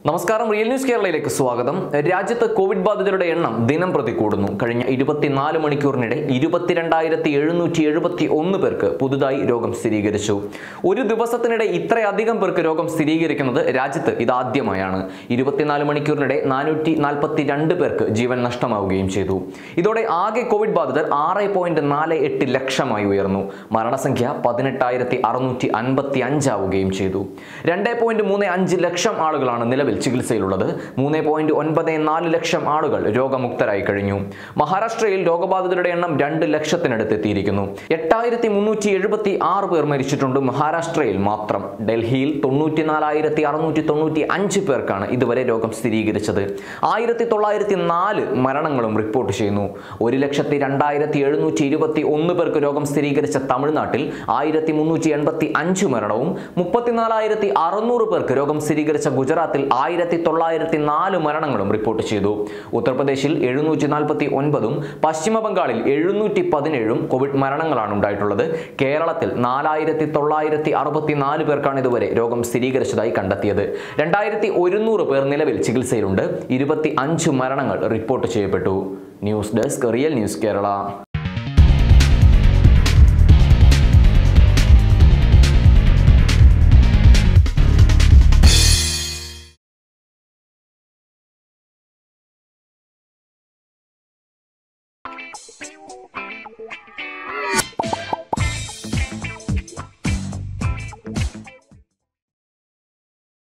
നമസ്കാരം real news കേരളയിലേക്ക് സ്വാഗതം രാജ്യത്ത് കോവിഡ് ബാധിതരുടെ എണ്ണം ദിനം പ്രതി കൂടുന്നു കഴിഞ്ഞ ഇരുപത്തിനാല് മണിക്കൂറിനിടെ ഇരുപത്തിരണ്ടായിരത്തി എഴുന്നൂറ്റി എഴുപത്തി ഒന്ന് പേർക്ക് പുതുതായി രോഗം സ്ഥിരീകരിച്ചു ഒരു ദിവസത്തിനിടെ ഇത്രയധികം പേർക്ക് രോഗം സ്ഥിരീകരിക്കുന്നത് രാജ്യത്ത് ഇതാദ്യമായാണ് ഇരുപത്തിനാല് മണിക്കൂറിനിടെ നാനൂറ്റി നാൽപ്പത്തി രണ്ട് പേർക്ക് ജീവൻ നഷ്ടമാവുകയും ചെയ്തു ഇതോടെ ആകെ കോവിഡ് ബാധിതർ ആറ് പോയിന്റ് നാല് എട്ട് ലക്ഷമായി ഉയർന്നു മരണസംഖ്യ പതിനെട്ടായിരത്തി അറുന്നൂറ്റി അൻപത്തി അഞ്ചാവുകയും ചെയ്തു രണ്ട് പോയിന്റ് മൂന്ന് അഞ്ച് ലക്ഷം ആളുകളാണ് നിലവിൽ ചികിത്സയിലുള്ളത് മൂന്ന് പോയിന്റ് ഒൻപത് നാല് ലക്ഷം ആളുകൾ രോഗമുക്തരായി കഴിഞ്ഞു മഹാരാഷ്ട്രയിൽ രോഗബാധിതരുടെ എണ്ണം രണ്ട് ലക്ഷത്തിനടുത്ത് എത്തിയിരിക്കുന്നു എട്ടായിരത്തി മുന്നൂറ്റി എഴുപത്തി ആറ് പേർ മരിച്ചിട്ടുണ്ട് മഹാരാഷ്ട്രയിൽ മാത്രം ഡൽഹിയിൽ തൊണ്ണൂറ്റിനാലായിരത്തി അറുന്നൂറ്റി തൊണ്ണൂറ്റി അഞ്ച് പേർക്കാണ് ഇതുവരെ രോഗം സ്ഥിരീകരിച്ചത് ആയിരത്തി തൊള്ളായിരത്തി നാല് മരണങ്ങളും റിപ്പോർട്ട് ചെയ്യുന്നു ഒരു ലക്ഷത്തി രണ്ടായിരത്തി എഴുന്നൂറ്റി ഇരുപത്തി ഒന്ന് പേർക്ക് രോഗം സ്ഥിരീകരിച്ച തമിഴ്നാട്ടിൽ ആയിരത്തി മുന്നൂറ്റി എൺപത്തി അഞ്ച് മരണവും മുപ്പത്തിനാലായിരത്തി അറുന്നൂറ് പേർക്ക് രോഗം സ്ഥിരീകരിച്ച ഗുജറാത്തിൽ ആയിരത്തി തൊള്ളായിരത്തി നാല് മരണങ്ങളും റിപ്പോർട്ട് ചെയ്തു ഉത്തർപ്രദേശിൽ എഴുന്നൂറ്റി നാൽപ്പത്തി ഒൻപതും പശ്ചിമ ബംഗാളിൽ എഴുന്നൂറ്റി പതിനേഴും കോവിഡ് മരണങ്ങളാണ് ഉണ്ടായിട്ടുള്ളത് കേരളത്തിൽ നാലായിരത്തി തൊള്ളായിരത്തി അറുപത്തി നാല് പേർക്കാണ് ഇതുവരെ രോഗം സ്ഥിരീകരിച്ചതായി കണ്ടെത്തിയത് രണ്ടായിരത്തി ഒരുന്നൂറ് പേർ നിലവിൽ ചികിത്സയിലുണ്ട് ഇരുപത്തി അഞ്ച് മരണങ്ങൾ റിപ്പോർട്ട് ചെയ്യപ്പെട്ടു news desk real news Kerala